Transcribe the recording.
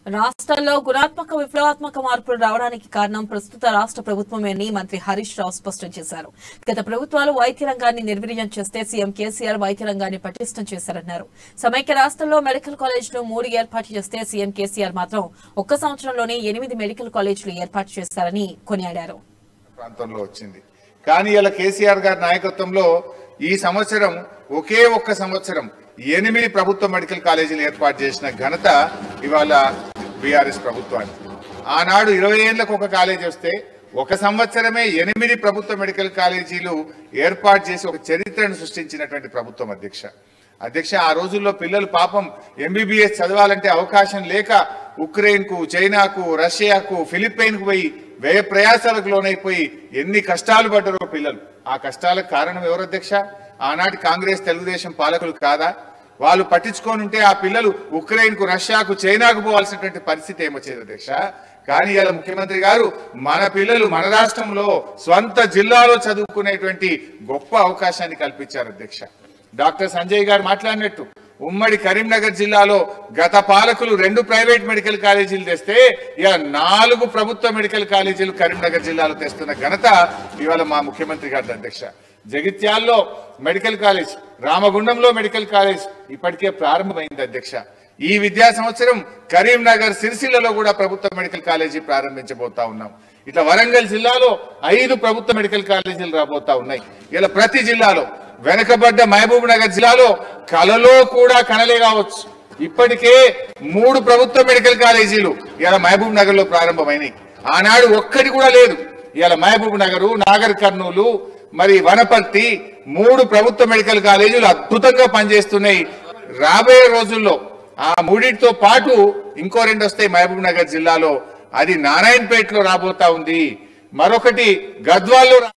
రాష్ట్రంలో గుణాత్మక విప్లవాత్మక మార్పులు రావడానికి కారణం ప్రస్తుత రాష్ట్ర ప్రభుత్వమేని మంత్రి హరీష్ రావు స్పష్టం చేశారు గత ప్రభుత్వాలు వైద్య రంగాన్ని నిర్వీర్యం చేస్తే సీఎం కేసీఆర్ వైద్య రంగాన్ని పటిష్టం చేశారన్నారు సమైక్య రాష్ట్రంలో మెడికల్ కాలేజీలు మూడు ఏర్పాటు చేస్తే సీఎం కేసీఆర్ మాత్రం ఒక్క సంవత్సరంలోనే ఎనిమిది మెడికల్ కాలేజీలు ఏర్పాటు చేశారని కొనియాడారు ప్రాంతంలో వచ్చింది కానీ ఇలా కేసీఆర్ గారి నాయకత్వంలో ఈ సంవత్సరం ఒకే ఒక్క సంవత్సరం ఎనిమిది ప్రభుత్వ మెడికల్ కాలేజీలు ఏర్పాటు చేసిన ఘనత ఇవాళ బీఆర్ఎస్ ప్రభుత్వానికి ఆనాడు ఇరవై ఏళ్లకు ఒక కాలేజీ వస్తే ఒక సంవత్సరమే ఎనిమిది ప్రభుత్వ మెడికల్ కాలేజీలు ఏర్పాటు చేసి ఒక చరిత్రను సృష్టించినటువంటి ప్రభుత్వం అధ్యక్ష అధ్యక్ష ఆ రోజుల్లో పిల్లలు పాపం ఎంబీబీఎస్ చదవాలంటే అవకాశం లేక ఉక్రెయిన్ కు చైనాకు రష్యాకు ఫిలిప్పైన్ కు పోయి వ్యయ ప్రయాసాలకు లోనైపోయి ఎన్ని కష్టాలు పడ్డారో పిల్లలు ఆ కష్టాలకు కారణం ఎవరు అధ్యక్ష ఆనాటి కాంగ్రెస్ తెలుగుదేశం పాలకులు కాదా వాళ్ళు పట్టించుకొని ఉంటే ఆ పిల్లలు ఉక్రెయిన్ కు రష్యాకు చైనాకు పోవాల్సినటువంటి పరిస్థితి ఏమొచ్చేది అధ్యక్ష కానీ ఇలా ముఖ్యమంత్రి గారు మన పిల్లలు మన రాష్ట్రంలో స్వంత జిల్లాలో చదువుకునేటువంటి గొప్ప అవకాశాన్ని కల్పించారు అధ్యక్ష డాక్టర్ సంజయ్ గారు మాట్లాడినట్టు ఉమ్మడి కరీంనగర్ జిల్లాలో గత పాలకులు రెండు ప్రైవేట్ మెడికల్ కాలేజీలు తెస్తే ఇవాళ నాలుగు ప్రభుత్వ మెడికల్ కాలేజీలు కరీంనగర్ జిల్లాలో తెస్తున్న ఘనత ఇవాళ మా ముఖ్యమంత్రి గారి అధ్యక్ష జగిత్యాల్లో మెడికల్ కాలేజ్ రామగుండంలో మెడికల్ కాలేజ్ ఇప్పటికే ప్రారంభమైంది అధ్యక్ష ఈ విద్యా సంవత్సరం కరీంనగర్ సిరిసిల్లలో కూడా ప్రభుత్వ మెడికల్ కాలేజీ ప్రారంభించబోతా ఉన్నాం ఇట్లా వరంగల్ జిల్లాలో ఐదు ప్రభుత్వ మెడికల్ కాలేజీలు రాబోతా ఉన్నాయి ఇలా ప్రతి జిల్లాలో వెనుకబడ్డ మహబూబ్ నగర్ జిల్లాలో కలలో కూడా కనలే కావచ్చు ఇప్పటికే మూడు ప్రభుత్వ మెడికల్ కాలేజీలు ఇలా మహబూబ్ నగర్ లో ప్రారంభమైనాయి ఆనాడు ఒక్కటి కూడా లేదు ఇలా మహబూబ్ నగరు నాగర్ కర్నూలు మరి వనపర్తి మూడు ప్రభుత్వ మెడికల్ కాలేజీలు అద్భుతంగా పనిచేస్తున్నాయి రాబోయే రోజుల్లో ఆ మూడింటితో పాటు ఇంకో రెండు వస్తాయి మహబూబ్ నగర్ జిల్లాలో అది నారాయణపేటలో రాబోతా ఉంది మరొకటి గద్వాల్లో రా-